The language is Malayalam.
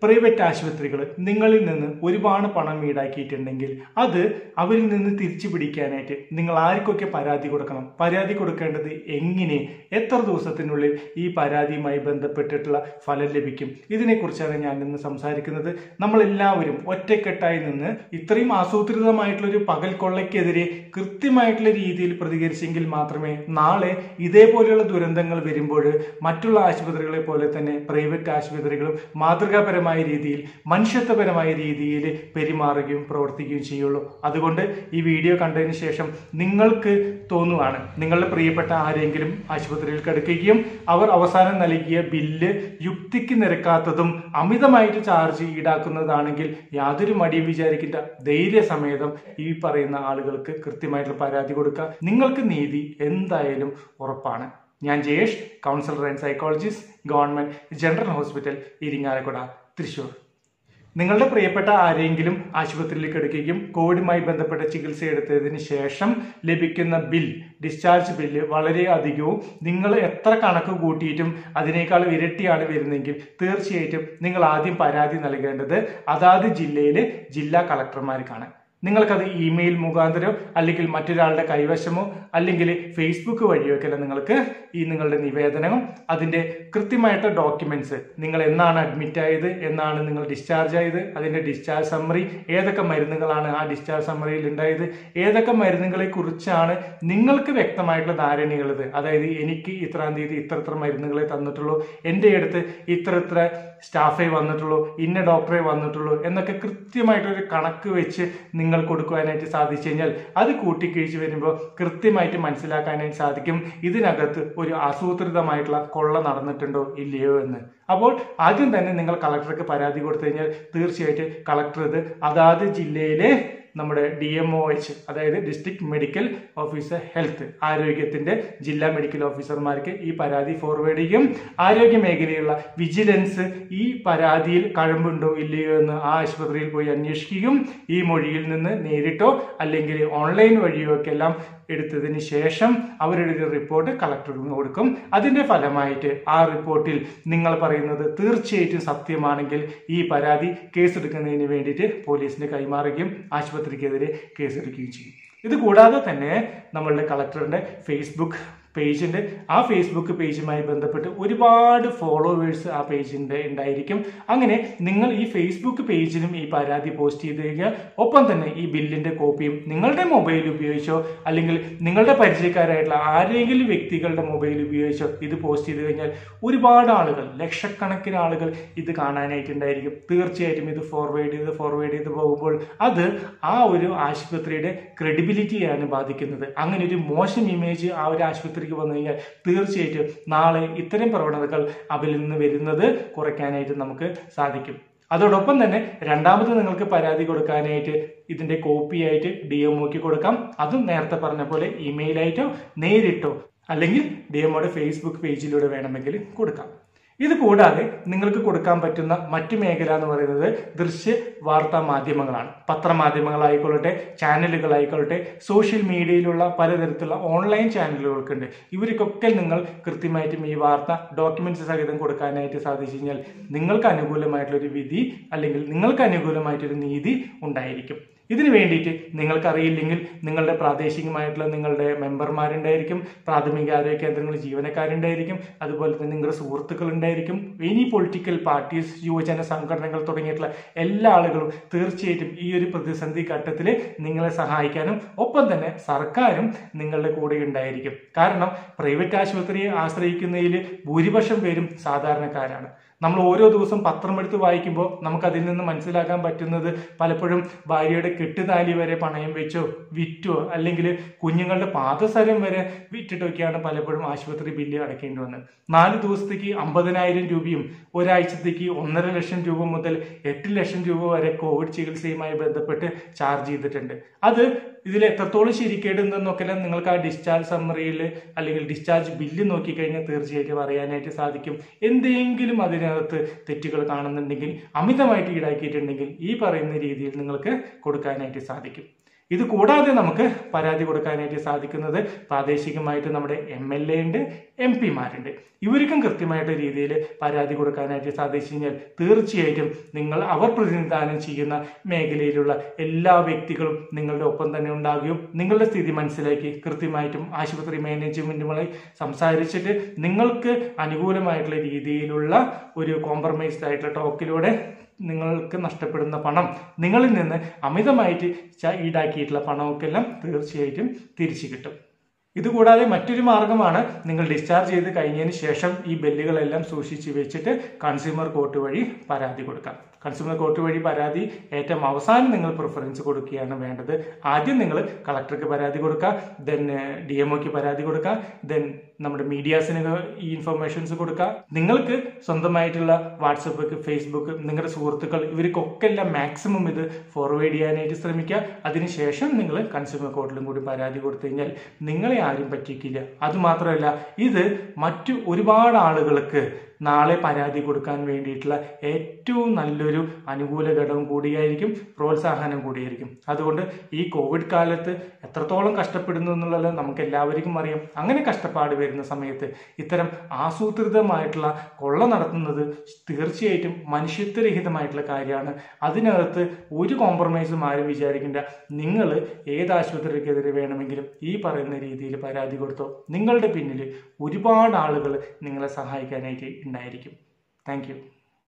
പ്രൈവറ്റ് ആശുപത്രികൾ നിങ്ങളിൽ നിന്ന് ഒരുപാട് പണം ഈടാക്കിയിട്ടുണ്ടെങ്കിൽ അത് അവരിൽ നിന്ന് തിരിച്ചു പിടിക്കാനായിട്ട് നിങ്ങൾ ആർക്കൊക്കെ പരാതി കൊടുക്കണം പരാതി കൊടുക്കേണ്ടത് എങ്ങനെ എത്ര ദിവസത്തിനുള്ളിൽ ഈ പരാതിയുമായി ബന്ധപ്പെട്ടിട്ടുള്ള ഫലം ലഭിക്കും ഇതിനെക്കുറിച്ചാണ് ഞാൻ ഇന്ന് സംസാരിക്കുന്നത് നമ്മളെല്ലാവരും ഒറ്റക്കെട്ടായി നിന്ന് ഇത്രയും ആസൂത്രിതമായിട്ടുള്ള ഒരു പകൽ കൊള്ളയ്ക്കെതിരെ കൃത്യമായിട്ടുള്ള രീതിയിൽ പ്രതികരിച്ചെങ്കിൽ മാത്രമേ നാളെ ഇതേപോലെയുള്ള ദുരന്തങ്ങൾ വരുമ്പോൾ മറ്റുള്ള ആശുപത്രികളെ പോലെ തന്നെ പ്രൈവറ്റ് ആശുപത്രികളും മാതൃകാപരമായ രീതിയിൽ മനുഷ്യത്വപരമായ രീതിയിൽ പെരുമാറുകയും പ്രവർത്തിക്കുകയും ചെയ്യുള്ളൂ അതുകൊണ്ട് ഈ വീഡിയോ കണ്ടതിന് ശേഷം നിങ്ങൾക്ക് തോന്നുകയാണ് നിങ്ങളുടെ പ്രിയപ്പെട്ട ആരെങ്കിലും ആശുപത്രിയിൽ കിടക്കുകയും അവർ അവസാനം നൽകിയ ബില്ല് യുക്തിക്ക് നിരക്കാത്തതും അമിതമായിട്ട് ചാർജ് ഈടാക്കുന്നതാണെങ്കിൽ യാതൊരു മടിയും വിചാരിക്കേണ്ട ധൈര്യസമേതം ഈ പറയുന്ന ആളുകൾക്ക് കൃത്യമായിട്ടുള്ള പരാതി കൊടുക്കുക നിങ്ങൾക്ക് നീതി എന്തായാലും ഉറപ്പാണ് ഞാൻ Jayesh counsellor and psychologist government general hospital Irinjalakuda Thrissur നിങ്ങളുടെ പ്രിയപ്പെട്ട ആരെങ്കിലും ആശുപത്രിയിൽ കിടക്കുകയും കോവിഡുമായി ബന്ധപ്പെട്ട ചികിത്സ എടുത്തതിന് ശേഷം ലഭിക്കുന്ന ബിൽ ഡിസ്ചാർജ് ബില്ല് വളരെ അധികവും നിങ്ങൾ എത്ര കണക്ക് കൂട്ടിയിട്ടും അതിനേക്കാൾ ഇരട്ടിയാണ് വരുന്നതെങ്കിൽ തീർച്ചയായിട്ടും നിങ്ങൾ ആദ്യം പരാതി നൽകേണ്ടത് അതാത് ജില്ലയിലെ ജില്ലാ കളക്ടർമാർക്കാണ് നിങ്ങൾക്കത് ഇമെയിൽ മുഖാന്തരമോ അല്ലെങ്കിൽ മറ്റൊരാളുടെ കൈവശമോ അല്ലെങ്കിൽ ഫേസ്ബുക്ക് വഴിയോ ഒക്കെ നിങ്ങൾക്ക് ഈ നിങ്ങളുടെ നിവേദനവും അതിന്റെ കൃത്യമായിട്ട് ഡോക്യുമെന്റ്സ് നിങ്ങൾ എന്നാണ് അഡ്മിറ്റ് ആയത് എന്നാണ് നിങ്ങൾ ഡിസ്ചാർജ് ആയത് അതിന്റെ ഡിസ്ചാർജ് സമ്മറി ഏതൊക്കെ മരുന്നുകളാണ് ആ ഡിസ്ചാർജ് സമ്മറിയിൽ ഉണ്ടായത് ഏതൊക്കെ മരുന്നുകളെ കുറിച്ചാണ് നിങ്ങൾക്ക് വ്യക്തമായിട്ടുള്ള ധാരണയുള്ളത് അതായത് എനിക്ക് ഇത്രാം തീയതി ഇത്ര ഇത്ര മരുന്നുകളെ തന്നിട്ടുള്ളൂ എൻ്റെ അടുത്ത് ഇത്ര ഇത്ര സ്റ്റാഫേ വന്നിട്ടുള്ളൂ ഇന്ന ഡോക്ടറെ വന്നിട്ടുള്ളൂ എന്നൊക്കെ കൃത്യമായിട്ടൊരു കണക്ക് വെച്ച് നിങ്ങൾ കൊടുക്കുവാനായിട്ട് സാധിച്ചു കഴിഞ്ഞാൽ അത് കൂട്ടിക്കിഴിച്ച് വരുമ്പോൾ കൃത്യമായിട്ട് മനസ്സിലാക്കാനായിട്ട് സാധിക്കും ഇതിനകത്ത് ഒരു ആസൂത്രിതമായിട്ടുള്ള കൊള്ള നടന്നിട്ടുണ്ടോ ഇല്ലയോ എന്ന് അപ്പോൾ ആദ്യം തന്നെ നിങ്ങൾ കളക്ടർക്ക് പരാതി കൊടുത്തു കഴിഞ്ഞാൽ തീർച്ചയായിട്ടും കളക്ടർ ഇത് അതാത് ജില്ലയിലെ നമ്മുടെ ഡി എം ഒ എച്ച് അതായത് ഡിസ്ട്രിക്ട് മെഡിക്കൽ ഓഫീസർ ഹെൽത്ത് ആരോഗ്യത്തിന്റെ ജില്ലാ മെഡിക്കൽ ഓഫീസർമാർക്ക് ഈ പരാതി ഫോർവേഡ് ചെയ്യും ആരോഗ്യ മേഖലയിലുള്ള വിജിലൻസ് ഈ പരാതിയിൽ കഴമ്പുണ്ടോ ഇല്ലയോ എന്ന് ആ ആശുപത്രിയിൽ പോയി അന്വേഷിക്കുകയും ഈ മൊഴിയിൽ നിന്ന് നേരിട്ടോ അല്ലെങ്കിൽ ഓൺലൈൻ വഴിയോ ഒക്കെ എല്ലാം എടുത്തതിന് ശേഷം അവരുടെ ഒരു റിപ്പോർട്ട് കളക്ടറിന് കൊടുക്കും അതിന്റെ ഫലമായിട്ട് ആ റിപ്പോർട്ടിൽ നിങ്ങൾ പറയുന്നത് തീർച്ചയായിട്ടും സത്യമാണെങ്കിൽ ഈ പരാതി കേസെടുക്കുന്നതിന് വേണ്ടിയിട്ട് പോലീസിന് കൈമാറുകയും ആശുപത്രിക്കെതിരെ കേസെടുക്കുകയും ചെയ്യും ഇത് കൂടാതെ തന്നെ നമ്മളുടെ കളക്ടറിന്റെ ഫേസ്ബുക്ക് പേജുണ്ട് ആ ഫേസ്ബുക്ക് പേജുമായി ബന്ധപ്പെട്ട് ഒരുപാട് ഫോളോവേഴ്സ് ആ പേജിൻ്റെ ഉണ്ടായിരിക്കും അങ്ങനെ നിങ്ങൾ ഈ ഫേസ്ബുക്ക് പേജിലും ഈ പരാതി പോസ്റ്റ് ചെയ്ത് കഴിഞ്ഞാൽ ഒപ്പം തന്നെ ഈ ബില്ലിന്റെ കോപ്പിയും നിങ്ങളുടെ മൊബൈൽ ഉപയോഗിച്ചോ അല്ലെങ്കിൽ നിങ്ങളുടെ പരിചയക്കാരായിട്ടുള്ള ആരെങ്കിലും വ്യക്തികളുടെ മൊബൈൽ ഉപയോഗിച്ചോ ഇത് പോസ്റ്റ് ചെയ്ത് കഴിഞ്ഞാൽ ഒരുപാട് ആളുകൾ ലക്ഷക്കണക്കിന് ആളുകൾ ഇത് കാണാനായിട്ടുണ്ടായിരിക്കും തീർച്ചയായിട്ടും ഇത് ഫോർവേഡ് ചെയ്ത് ഫോർവേഡ് ചെയ്ത് പോകുമ്പോൾ അത് ആ ഒരു ആശുപത്രിയുടെ ക്രെഡിബിലിറ്റിയാണ് ബാധിക്കുന്നത് അങ്ങനെ ഒരു മോശം ഇമേജ് ആ ഒരു ആശുപത്രിക്ക് വന്നു കഴിഞ്ഞാൽ തീർച്ചയായിട്ടും നാളെ ഇത്തരം പ്രവണതകൾ അവരിൽ നിന്ന് വരുന്നത് കുറയ്ക്കാനായിട്ട് നമുക്ക് സാധിക്കും അതോടൊപ്പം തന്നെ രണ്ടാമത് നിങ്ങൾക്ക് പരാതി കൊടുക്കാനായിട്ട് ഇതിന്റെ കോപ്പി ആയിട്ട് ഡി എം ഒക്ക് കൊടുക്കാം അതും നേരത്തെ പറഞ്ഞ പോലെ ഇമെയിലായിട്ടോ നേരിട്ടോ അല്ലെങ്കിൽ ഡി എമ്മോയുടെ ഫേസ്ബുക്ക് പേജിലൂടെ വേണമെങ്കിൽ കൊടുക്കാം ഇത് കൂടാതെ നിങ്ങൾക്ക് കൊടുക്കാൻ പറ്റുന്ന മറ്റു മേഖല എന്ന് പറയുന്നത് ദൃശ്യ വാർത്താ മാധ്യമങ്ങളാണ് പത്രമാധ്യമങ്ങളായിക്കൊള്ളട്ടെ ചാനലുകളായിക്കൊള്ളട്ടെ സോഷ്യൽ മീഡിയയിലുള്ള പലതരത്തിലുള്ള ഓൺലൈൻ ചാനലുകൾക്കുണ്ട് ഇവർക്കൊക്കെ നിങ്ങൾ കൃത്യമായിട്ടും ഈ വാർത്ത ഡോക്യുമെന്റ്സ് സഹിതം കൊടുക്കാനായിട്ട് സാധിച്ചു കഴിഞ്ഞാൽ നിങ്ങൾക്ക് അനുകൂലമായിട്ടുള്ളൊരു വിധി അല്ലെങ്കിൽ നിങ്ങൾക്ക് അനുകൂലമായിട്ടൊരു നീതി ഉണ്ടായിരിക്കും ഇതിനു വേണ്ടിയിട്ട് നിങ്ങൾക്കറിയില്ലെങ്കിൽ നിങ്ങളുടെ പ്രാദേശികമായിട്ടുള്ള നിങ്ങളുടെ മെമ്പർമാരുണ്ടായിരിക്കും പ്രാഥമിക ആരോഗ്യ കേന്ദ്രങ്ങളിൽ ജീവനക്കാരുണ്ടായിരിക്കും അതുപോലെ തന്നെ നിങ്ങളുടെ സുഹൃത്തുക്കൾ ഉണ്ടായിരിക്കും എനി പൊളിറ്റിക്കൽ പാർട്ടീസ് യുവജന സംഘടനകൾ തുടങ്ങിയിട്ടുള്ള എല്ലാ ആളുകളും തീർച്ചയായിട്ടും ഈ ഒരു പ്രതിസന്ധി ഘട്ടത്തിൽ നിങ്ങളെ സഹായിക്കാനും ഒപ്പം തന്നെ സർക്കാരും നിങ്ങളുടെ കൂടെ ഉണ്ടായിരിക്കും കാരണം പ്രൈവറ്റ് ആശുപത്രിയെ ആശ്രയിക്കുന്നതിൽ ഭൂരിപക്ഷം പേരും സാധാരണക്കാരാണ് നമ്മൾ ഓരോ ദിവസം പത്രം എടുത്ത് വായിക്കുമ്പോൾ നമുക്ക് അതിൽ നിന്ന് മനസ്സിലാക്കാൻ പറ്റുന്നത് പലപ്പോഴും ഭാര്യയുടെ കെട്ടുതാലി വരെ പണയം വെച്ചോ വിറ്റോ അല്ലെങ്കിൽ കുഞ്ഞുങ്ങളുടെ പാദസരം വരെ വിറ്റിട്ടൊക്കെയാണ് പലപ്പോഴും ആശുപത്രി ബില്ല് അടയ്ക്കേണ്ടി വന്നത് നാല് ദിവസത്തേക്ക് അമ്പതിനായിരം രൂപയും ഒരാഴ്ചത്തേക്ക് ഒന്നര ലക്ഷം രൂപ മുതൽ എട്ട് ലക്ഷം രൂപ വരെ കോവിഡ് ചികിത്സയുമായി ബന്ധപ്പെട്ട് ചാർജ് ചെയ്തിട്ടുണ്ട് അത് ഇതിൽ എത്രത്തോളം ശരിക്കേടുണ്ടെന്നൊക്കെ നിങ്ങൾക്ക് ആ ഡിസ്ചാർജ് സമ്മറിയിൽ അല്ലെങ്കിൽ ഡിസ്ചാർജ് ബില്ല് നോക്കിക്കഴിഞ്ഞാൽ തീർച്ചയായിട്ടും അറിയാനായിട്ട് സാധിക്കും എന്തെങ്കിലും അതിനകത്ത് തെറ്റുകൾ കാണുന്നുണ്ടെങ്കിൽ അമിതമായിട്ട് ഈടാക്കിയിട്ടുണ്ടെങ്കിൽ ഈ പറയുന്ന രീതിയിൽ നിങ്ങൾക്ക് കൊടുക്കാനായിട്ട് സാധിക്കും ഇത് കൂടാതെ നമുക്ക് പരാതി കൊടുക്കാനായിട്ട് സാധിക്കുന്നത് പ്രാദേശികമായിട്ട് നമ്മുടെ എം എൽ എ ഉണ്ട് എം പിമാരുണ്ട് ഇവർക്കും കൃത്യമായിട്ട് രീതിയിൽ പരാതി കൊടുക്കാനായിട്ട് സാധിച്ചു കഴിഞ്ഞാൽ തീർച്ചയായിട്ടും നിങ്ങൾ അവർ പ്രതിനിധാനം ചെയ്യുന്ന മേഖലയിലുള്ള എല്ലാ വ്യക്തികളും നിങ്ങളുടെ ഒപ്പം തന്നെ ഉണ്ടാകുകയും നിങ്ങളുടെ സ്ഥിതി മനസ്സിലാക്കി കൃത്യമായിട്ടും ആശുപത്രി മാനേജ്മെന്റുമായി സംസാരിച്ചിട്ട് നിങ്ങൾക്ക് അനുകൂലമായിട്ടുള്ള രീതിയിലുള്ള ഒരു കോംപ്രമൈസ്ഡ് ആയിട്ടുള്ള ടോക്കിലൂടെ നിങ്ങൾക്ക് നഷ്ടപ്പെടുന്ന പണം നിങ്ങളിൽ നിന്ന് അമിതമായിട്ട് ച- ഈടാക്കിയിട്ടുള്ള പണമൊക്കെല്ലാം തീർച്ചയായിട്ടും തിരിച്ചു കിട്ടും ഇതുകൂടാതെ മറ്റൊരു മാർഗമാണ് നിങ്ങൾ ഡിസ്ചാർജ് ചെയ്ത് കഴിഞ്ഞതിന് ശേഷം ഈ ബില്ലുകളെല്ലാം സൂക്ഷിച്ച് വെച്ചിട്ട് കൺസ്യൂമർ കോർട്ട് വഴി പരാതി കൊടുക്കാം കൺസ്യൂമർ കോർട്ട് വഴി പരാതി ഏറ്റവും അവസാനം നിങ്ങൾ പ്രിഫറൻസ് കൊടുക്കുകയാണ് വേണ്ടത് ആദ്യം നിങ്ങൾ കളക്ടർക്ക് പരാതി കൊടുക്കുക ദെൻ ഡി എം ഒക്ക് പരാതി കൊടുക്കുക ദെൻ നമ്മുടെ മീഡിയാസിന് ഈ ഇൻഫർമേഷൻസ് കൊടുക്കുക നിങ്ങൾക്ക് സ്വന്തമായിട്ടുള്ള വാട്സപ്പ് ഫേസ്ബുക്ക് നിങ്ങളുടെ സുഹൃത്തുക്കൾ ഇവർക്കൊക്കെ എല്ലാം മാക്സിമം ഇത് ഫോർവേഡ് ചെയ്യാനായിട്ട് ശ്രമിക്കുക അതിനുശേഷം നിങ്ങൾ കൺസ്യൂമർ കോർട്ടിലും കൂടി പരാതി കൊടുത്തു കഴിഞ്ഞാൽ നിങ്ങളെ ആരും പറ്റിക്കില്ല അതുമാത്രമല്ല ഇത് മറ്റു ഒരുപാട് ആളുകൾക്ക് നാളെ പരാതി കൊടുക്കാൻ വേണ്ടിയിട്ടുള്ള ഏറ്റവും നല്ലൊരു അനുകൂല ഘടകം കൂടിയായിരിക്കും പ്രോത്സാഹനം കൂടിയായിരിക്കും അതുകൊണ്ട് ഈ കോവിഡ് കാലത്ത് എത്രത്തോളം കഷ്ടപ്പെടുന്നു എന്നുള്ളത് നമുക്ക് എല്ലാവർക്കും അറിയാം അങ്ങനെ കഷ്ടപ്പാട് വരുന്ന സമയത്ത് ഇത്തരം ആസൂത്രിതമായിട്ടുള്ള കൊള്ള നടത്തുന്നത് തീർച്ചയായിട്ടും മനുഷ്യത്വരഹിതമായിട്ടുള്ള കാര്യമാണ് അതിനകത്ത് ഒരു കോംപ്രമൈസും ആരും വിചാരിക്കേണ്ട നിങ്ങൾ ഏത് ആശുപത്രിക്കെതിരെ വേണമെങ്കിലും ഈ പറയുന്ന രീതിയിൽ പരാതി കൊടുത്തോ നിങ്ങളുടെ പിന്നിൽ ഒരുപാട് ആളുകൾ നിങ്ങളെ സഹായിക്കാനായിട്ട് ഉണ്ടായിരിക്കും താങ്ക് യു